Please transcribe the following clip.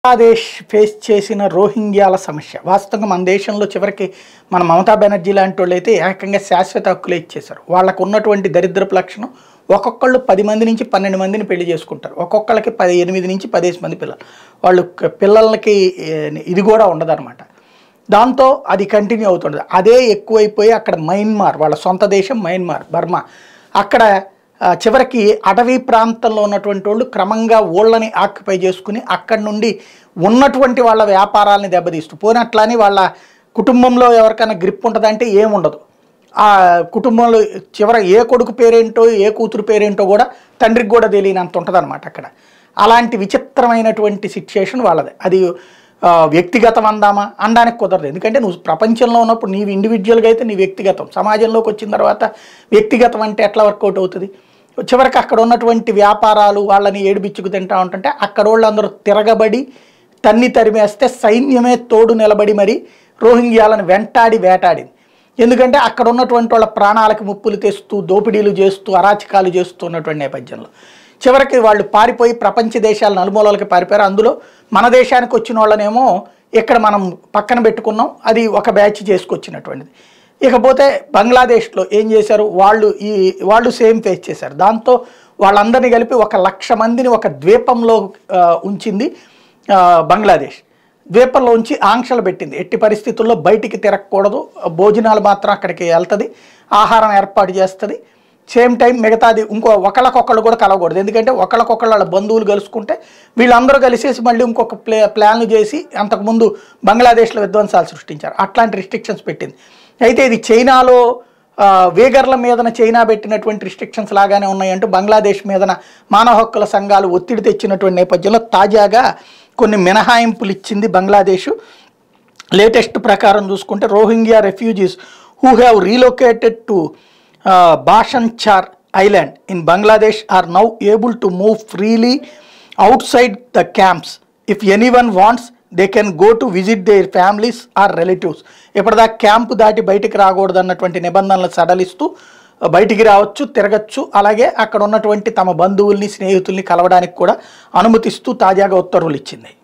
Bangladesh face చేసిన రోహింగ్యాల సమస్య వాస్తవంగా మన దేశంలో చివరికి మన మమతా బెనర్జీ లాంటి వాళ్ళు అయితే ఏకంగా శాశ్వత హక్కులే ఇచ్చేశారు వాళ్ళకు ఉన్నటువంటి దరిద్రపు లక్షణం ఒక్కొక్కళ్ళు పది మంది నుంచి పన్నెండు మందిని పెళ్లి చేసుకుంటారు ఒక్కొక్కళ్ళకి పది ఎనిమిది నుంచి పదిహేను మంది పిల్లలు వాళ్ళు క- పిల్లలకి ఏ, ఇది కూడా ఉండదన్నమాట దాంతో అది కంటిన్యూ అవుతుంది అదే ఎక్కువైపోయి అక్కడ మయన్మార్ వాళ్ళ సొంత దేశం మయన్మార్ బర్మా అక్కడ ఆ, చివరికి అటవీ ప్రాంతంలో ఉన్నటువంటి వాళ్ళు క్రమంగా ఊళ్ళని ఆక్యుపై చేసుకుని అక్కడి నుండి ఉన్నటువంటి వాళ్ళ వ్యాపారాలని దెబ్బతీస్తూ పోనట్లని వాళ్ళ కుటుంబంలో ఎవరికైనా గ్రిప్ ఉంటుందంటే ఏముండదు ఆ కుటుంబంలో చివర ఏ కొడుకు పేరేంటో ఏ కూతురు పేరేంటో కూడా తండ్రికి కూడా తెలియనంత ఉంటుందన్నమాట అక్కడ అలాంటి విచిత్రమైనటువంటి సిచ్యుయేషన్ వాళ్ళది అది ఆ, వ్యక్తిగతం అందామా అనడానికి కుదరదు ఎందుకంటే నువ్వు ప్రపంచంలో ఉన్నప్పుడు నీవు ఇండివిజువల్గా అయితే నీ వ్యక్తిగతం సమాజంలోకి వచ్చిన తర్వాత వ్యక్తిగతం అంటే ఎట్లా వర్కౌట్ అవుతుంది చివరికి అక్కడ ఉన్నటువంటి వ్యాపారాలు వాళ్ళని ఏడిపిచ్చుకు తింటా ఉంటుంటే అక్కడ వాళ్ళందరూ తిరగబడి తన్ని తరిమేస్తే సైన్యమే తోడు నిలబడి మరి రోహింగ్యాలను వెంటాడి వేటాడింది ఎందుకంటే అక్కడ ఉన్నటువంటి వాళ్ళ ప్రాణాలకు ముప్పులు తెస్తూ దోపిడీలు చేస్తూ అరాచకాలు చేస్తూ ఉన్నటువంటి నేపథ్యంలో చివరికి వాళ్ళు పారిపోయి ప్రపంచ దేశాల నలుమూలలకి పారిపోయారు అందులో మన దేశానికి వచ్చిన వాళ్ళనేమో ఇక్కడ మనం పక్కన పెట్టుకున్నాం అది ఒక బ్యాచ్ చేసుకొచ్చినటువంటిది ఇకపోతే బంగ్లాదేశ్లో ఏం చేశారు వాళ్ళు ఈ వాళ్ళు సేమ్ ఫేస్ చేశారు దాంతో వాళ్ళందరినీ కలిపి ఒక లక్ష మందిని ఒక ద్వీపంలో ఆ, ఉంచింది ఆ, బంగ్లాదేశ్ ద్వీపంలో ఉంచి ఆంక్షలు పెట్టింది ఎట్టి పరిస్థితుల్లో బయటికి తిరగకూడదు భోజనాలు మాత్రం అక్కడికి వెళ్తుంది ఆహారం ఏర్పాటు చేస్తుంది సేమ్ టైం మిగతాది ఇంకో ఒకళ్ళకొకళ్ళు కూడా కలవకూడదు ఎందుకంటే ఒకళ్ళకొకళ్ళు వాళ్ళ బంధువులు కలుసుకుంటే వీళ్ళందరూ కలిసేసి మళ్ళీ ఇంకొక ప్లే ప్లాన్లు చేసి అంతకుముందు బంగ్లాదేశ్లో విధ్వంసాలు సృష్టించారు అట్లాంటి రిస్ట్రిక్షన్స్ పెట్టింది అయితే ఇది చైనాలో ఆ, వేగర్ల మీదన చైనా పెట్టినటువంటి రిస్ట్రిక్షన్స్ లాగానే ఉన్నాయంటూ బంగ్లాదేశ్ మీదన మానవ హక్కుల సంఘాలు ఒత్తిడి తెచ్చినటువంటి నేపథ్యంలో తాజాగా కొన్ని మినహాయింపులు ఇచ్చింది బంగ్లాదేశ్ లేటెస్ట్ ప్రకారం చూసుకుంటే Rohingya refugees who have relocated to Bhasan Char island in Bangladesh are now able to move freely outside the camps if anyone wants they can go to visit their families or relatives ఇప్పటిదాకా camp దాటి బయటికి రాకూడదు అన్నటువంటి నిబంధనలు సడలిస్తూ బయటికి రావచ్చు తిరగచ్చు అలాగే అక్కడ ఉన్నటువంటి తమ బంధువుల్ని స్నేహితుల్ని కలవడానికి కూడా అనుమతిస్తూ తాజాగా ఉత్తర్వులు ఇచ్చింది